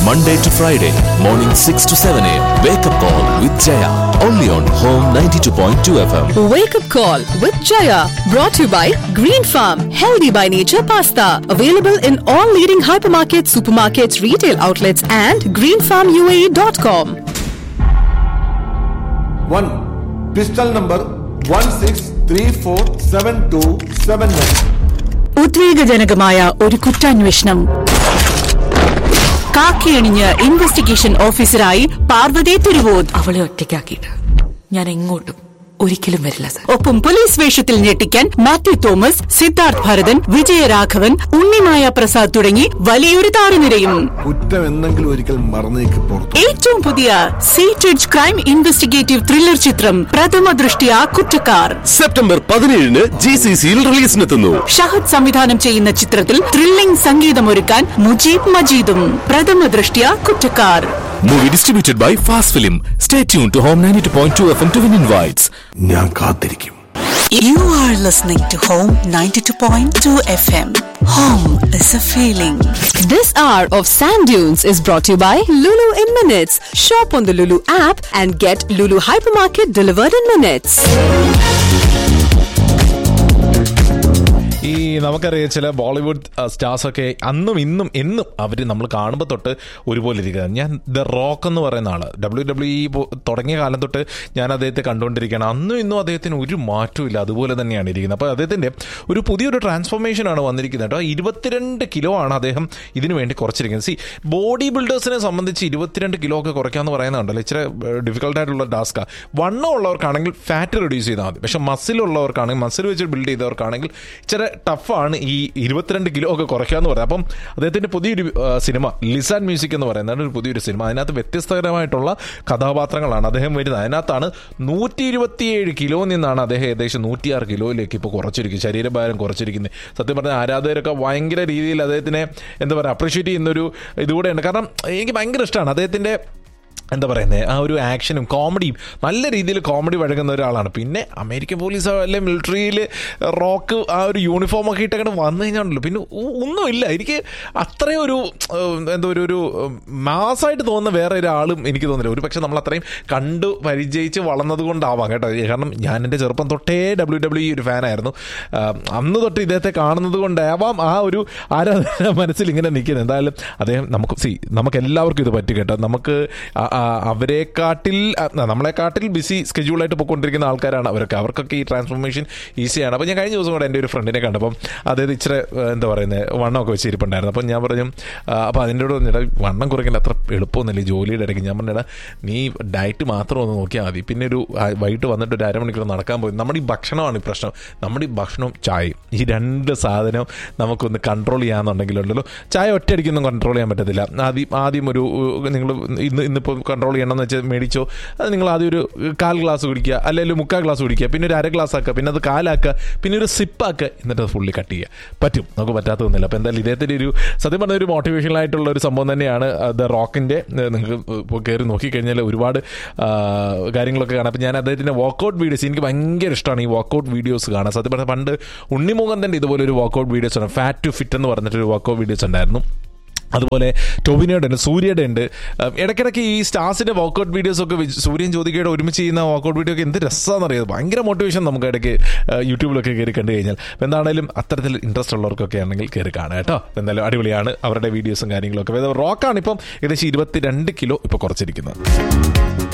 Monday to Friday, morning 6 to 7 a.m. Wake up call with Jaya. Only on Home 92.2 FM. Wake up call with Jaya. Brought to you by Green Farm. Healthy by nature pasta. Available in all leading hypermarkets, supermarkets, retail outlets, and greenfarmuae.com. one pistol number one six three four seven two seven nine ഉദ്വേഗജനകമായ ഒരു കുറ്റാന്വേഷണം കാക്കിയണിഞ്ഞ് investigation ഓഫീസറായി പാർവതി തിരുവോത് അവളെ ഒറ്റയ്ക്കാക്കിയിട്ട് ഞാൻ എങ്ങോട്ടും ഒരിക്കലും വരില്ല sir ഒപ്പം police വേഷത്തിൽ ഞെട്ടിക്കാൻ മാത്യു തോമസ് സിദ്ധാർത്ഥ് ഭരതൻ വിജയരാഘവൻ ഉണ്ണിമായ പ്രസാദ് തുടങ്ങി വലിയൊരു താരനിരയും കുറ്റം എന്തെങ്കിലും ഒരിക്കൽ മറന്നേക്ക് പുറത്തു ഏറ്റവും പുതിയ സീറ്റഡ് ക്രൈം ഇൻവെസ്റ്റിഗേറ്റീവ് ത്രില്ലർ ചിത്രം പ്രഥമ ദൃഷ്ടിയ കുറ്റക്കാർ സെപ്റ്റംബർ പതിനേഴിന് ജി സി സിയിൽ റിലീസിനെത്തുന്നു ഷഹദ് സംവിധാനം ചെയ്യുന്ന ചിത്രത്തിൽ ത്രില്ലിംഗ് സംഗീതമൊരുക്കാൻ മുജീബ് മജീദും പ്രഥമ Drishtya കുറ്റക്കാർ Movie distributed by Fast Film. Stay tuned to Home 92.2 FM to win invites. ഞാൻ കാത്തിരിക്കും You are listening to Home 92.2 FM. Home is a feeling. This hour of Sand Dunes is brought to you by Lulu in Minutes. Shop on the Lulu app and get Lulu Hypermarket delivered in minutes. ഈ നമുക്കറിയാം ചില Bollywood stars ഒക്കെ അന്നും ഇന്നും എന്നും അവർ നമ്മൾ കാണുമ്പോൾ തൊട്ട് ഒരുപോലെ ഇരിക്കുന്നത് ഞാൻ ദ റോക്ക് എന്ന് പറയുന്ന ആള് ഡബ്ല്യു ഡബ്ല്യു ഇ തുടങ്ങിയ കാലം തൊട്ട് ഞാൻ അദ്ദേഹത്തെ കണ്ടുകൊണ്ടിരിക്കുകയാണ് അന്നും ഇന്നും അദ്ദേഹത്തിന് ഒരു മാറ്റവും ഇല്ല അതുപോലെ തന്നെയാണ് ഇരിക്കുന്നത് അപ്പോൾ അദ്ദേഹത്തിൻ്റെ ഒരു പുതിയൊരു ട്രാൻസ്ഫോർമേഷൻ ആണ് വന്നിരിക്കുന്നത് കേട്ടോ ഇരുപത്തിരണ്ട് കിലോ ആണ് അദ്ദേഹം ഇതിനു വേണ്ടി കുറച്ചിരിക്കുന്നത് സി ബോഡി ബിൽഡേഴ്സിനെ സംബന്ധിച്ച് ഇരുപത്തിരണ്ട് കിലോ ഒക്കെ കുറയ്ക്കാന്ന് പറയുന്നുണ്ടല്ലോ ഇച്ചിരി ഡിഫിക്കൽട്ടായിട്ടുള്ള ടാസ്ക്കാണ് വണ്ണം ഉള്ളവർക്കാണെങ്കിൽ ഫാറ്റ് റെഡ്യൂസ് ചെയ്താൽ മതി പക്ഷേ മസിലുള്ളവർക്കാണെങ്കിൽ മസിൽ വെച്ച് ബിൽഡ് ചെയ്തവർക്കാണെങ്കിൽ ഇച്ചിരി ടഫാണ് ഈ ഇരുപത്തിരണ്ട് കിലോ ഒക്കെ കുറയ്ക്കാന്ന് പറയുന്നത് അപ്പം അദ്ദേഹത്തിന്റെ പുതിയൊരു ആ, സിനിമ ലിസാൻ മ്യൂസിക് എന്ന് പറയുന്നത് ഒരു പുതിയൊരു സിനിമ അതിനകത്ത് വ്യത്യസ്തകരമായിട്ടുള്ള കഥാപാത്രങ്ങളാണ് അദ്ദേഹം വരുന്നത് അതിനകത്താണ് നൂറ്റി ഇരുപത്തിയേഴ് കിലോ നിന്നാണ് അദ്ദേഹം ഏകദേശം നൂറ്റിയാറ് കിലോയിലേക്ക് ഇപ്പോൾ കുറച്ചിരിക്കുന്നത് ശരീരഭാരം കുറച്ചിരിക്കുന്നത് സത്യം പറഞ്ഞാൽ ആരാധകരൊക്കെ ഭയങ്കര രീതിയിൽ അദ്ദേഹത്തിനെ എന്താ പറയുക അപ്രീഷിയേറ്റ് ചെയ്യുന്നൊരു ഇതുകൂടെയുണ്ട് കാരണം എനിക്ക് ഭയങ്കര ഇഷ്ടമാണ് അദ്ദേഹത്തിന്റെ എന്താ പറയുന്നത് ആ ഒരു ആക്ഷനും കോമഡിയും നല്ല രീതിയിൽ കോമഡി വഴങ്ങുന്ന ഒരാളാണ് പിന്നെ അമേരിക്കൻ പോലീസ് അല്ലെ മിലിറ്ററിയിൽ റോക്ക് ആ ഒരു യൂണിഫോം ഒക്കെ ഇട്ടങ്ങനെ വന്നു കഴിഞ്ഞാണല്ലോ പിന്നെ ഒ- ഒന്നുമില്ല എനിക്ക് അത്രയും ഒരു ഏഹ്, എന്താ ഒരു ഒരു മാസമായിട്ട് തോന്നുന്ന വേറെ ഒരാളും എനിക്ക് തോന്നുന്നില്ല ഒരു പക്ഷെ നമ്മൾ അത്രയും കണ്ടു പരിചയിച്ച് വളർന്നത് കൊണ്ടാവാം കേട്ടോ കാരണം ഞാൻ എൻ്റെ ചെറുപ്പം തൊട്ടേ ഡബ്ല്യു ഡബ്ല്യു ഒരു ഫാനായിരുന്നു ആഹ്, അന്ന് തൊട്ട് ഇദ്ദേഹത്തെ കാണുന്നത് കൊണ്ടാവാം ആ ഒരു ആരാധന മനസ്സിൽ ഇങ്ങനെ നിൽക്കുന്നത് എന്തായാലും അദ്ദേഹം നമുക്ക് സി നമുക്ക് എല്ലാവർക്കും ഇത് പറ്റും കേട്ടോ നമുക്ക് ആ- ആ അവരെക്കാട്ടിൽ ആ, നമ്മളെക്കാട്ടിൽ ബിസി സ്കെഡ്യൂളായിട്ട് പോയിക്കൊണ്ടിരിക്കുന്ന ആൾക്കാരാണ് അവരൊക്കെ അവർക്കൊക്കെ ഈ ട്രാൻസ്ഫോർമേഷൻ ഈസിയാണ് അപ്പോൾ ഞാൻ കഴിഞ്ഞ ദിവസം കൂടെ എൻ്റെ ഒരു ഫ്രണ്ടിനെ കണ്ടപ്പം അതായത് ഇച്ചിരി ആ, എന്താ പറയുന്നത് വണ്ണമൊക്കെ വെച്ച് ഇരിപ്പുണ്ടായിരുന്നു അപ്പം ഞാൻ പറഞ്ഞു ആ, അപ്പോൾ അതിൻ്റെ കൂടെ പറഞ്ഞിട്ട് വണ്ണം കുറയ്ക്കേണ്ട അത്ര എളുപ്പമൊന്നുമില്ല ഈ ജോലിയുടെ ഇടയ്ക്ക് ഞാൻ പറഞ്ഞിടാ നീ ഡയറ്റ് മാത്രം ഒന്ന് നോക്കിയാൽ മതി പിന്നെ ഒരു ആ, വൈകിട്ട് വന്നിട്ട് ഒരു അരമണിക്കൂർ നടക്കാൻ പോയി നമ്മുടെ ഈ ഭക്ഷണമാണ് ഈ പ്രശ്നം നമ്മുടെ ഈ ഭക്ഷണവും ചായയും ഈ രണ്ട് സാധനം നമുക്കൊന്ന് കൺട്രോൾ ചെയ്യാന്നുണ്ടെങ്കിലുണ്ടല്ലോ ചായ ഒറ്റയടിക്കൊന്നും കൺട്രോൾ ചെയ്യാൻ പറ്റത്തില്ല ആദ്യം ആദ്യം ഒരു നിങ്ങൾ ഇന്ന് ഇന്നിപ്പോൾ കൺട്രോൾ ചെയ്യണമെന്ന് വെച്ചാൽ മേടിച്ചോ അത് നിങ്ങൾ ആദ്യം ഒരു കാൽ ഗ്ലാസ് കുടിക്കുക അല്ലെങ്കിൽ മുക്കാൽ ഗ്ലാസ് കുടിക്കുക പിന്നെ ഒരു അര ഗ്ലാസ് ആക്കുക പിന്നെ അത് കാലാക്കുക പിന്നെ ഒരു സിപ്പാക്കുക എന്നിട്ട് അത് ഫുള്ളി കട്ട് ചെയ്യുക പറ്റും നമുക്ക് പറ്റാത്തതൊന്നുമില്ല അപ്പോൾ എന്തായാലും ഇദ്ദേഹത്തിൻ്റെ ഒരു സത്യം പറഞ്ഞ ഒരു മോട്ടിവേഷണൽ ആയിട്ടുള്ള ഒരു സംഭവം തന്നെയാണ് ദ റോക്കിൻ്റെ നിങ്ങൾക്ക് ഇപ്പോൾ കയറി നോക്കിക്കഴിഞ്ഞാൽ ഒരുപാട് ആ, കാര്യങ്ങളൊക്കെ കാണാം അപ്പോൾ ഞാൻ അദ്ദേഹത്തിൻ്റെ വർക്കൗട്ട് വീഡിയോസ് എനിക്ക് ഭയങ്കര ഇഷ്ടമാണ് ഈ വർക്കൗട്ട് വീഡിയോസ് കാണാൻ സത്യം പറഞ്ഞാൽ പണ്ട് ഉണ്ണിമുഖത്തിൻ്റെ ഇതുപോലെ ഒരു വർക്കൗട്ട് വീഡിയോസ് ഉണ്ട് ഫാറ്റ് ടു ഫിറ്റ് എന്ന് പറഞ്ഞിട്ടൊരു വർക്കൗട്ട് വീഡിയോസ് ഉണ്ടായിരുന്നു അതുപോലെ ടൊവിനോയുടെ ഉണ്ട് സൂര്യയുടെ ഉണ്ട് ഉം, ഇടയ്ക്കിടയ്ക്ക് ഈ സ്റ്റാർസിന്റെ വർക്കൗട്ട് വീഡിയോസ് ഒക്കെ വെച്ച് സൂര്യൻ ജ്യോതികയുടെ ഒരുമിച്ച് ചെയ്യുന്ന വർക്കൗട്ട് വീഡിയോ ഒക്കെ എന്ത് രസമാണെന്ന് അറിയാം ഭയങ്കര മോട്ടിവേഷൻ നമുക്ക് ഇടയ്ക്ക് ഏഹ്, യൂട്യൂബിലൊക്കെ കയറി കണ്ടു കഴിഞ്ഞാൽ അപ്പോൾ എന്താണെങ്കിലും അത്തരത്തിൽ ഇൻട്രസ്റ്റ് ഉള്ളവർക്കൊക്കെ ആണെങ്കിൽ കയറി കാണാം കേട്ടോ അപ്പോൾ എന്തായാലും അടിപൊളിയാണ് അവരുടെ വീഡിയോസും കാര്യങ്ങളൊക്കെ റോക്കാണ് ഇപ്പം ഏകദേശം ഇരുപത്തിരണ്ട് കിലോ ഇപ്പോൾ കുറച്ചിരിക്കുന്നത്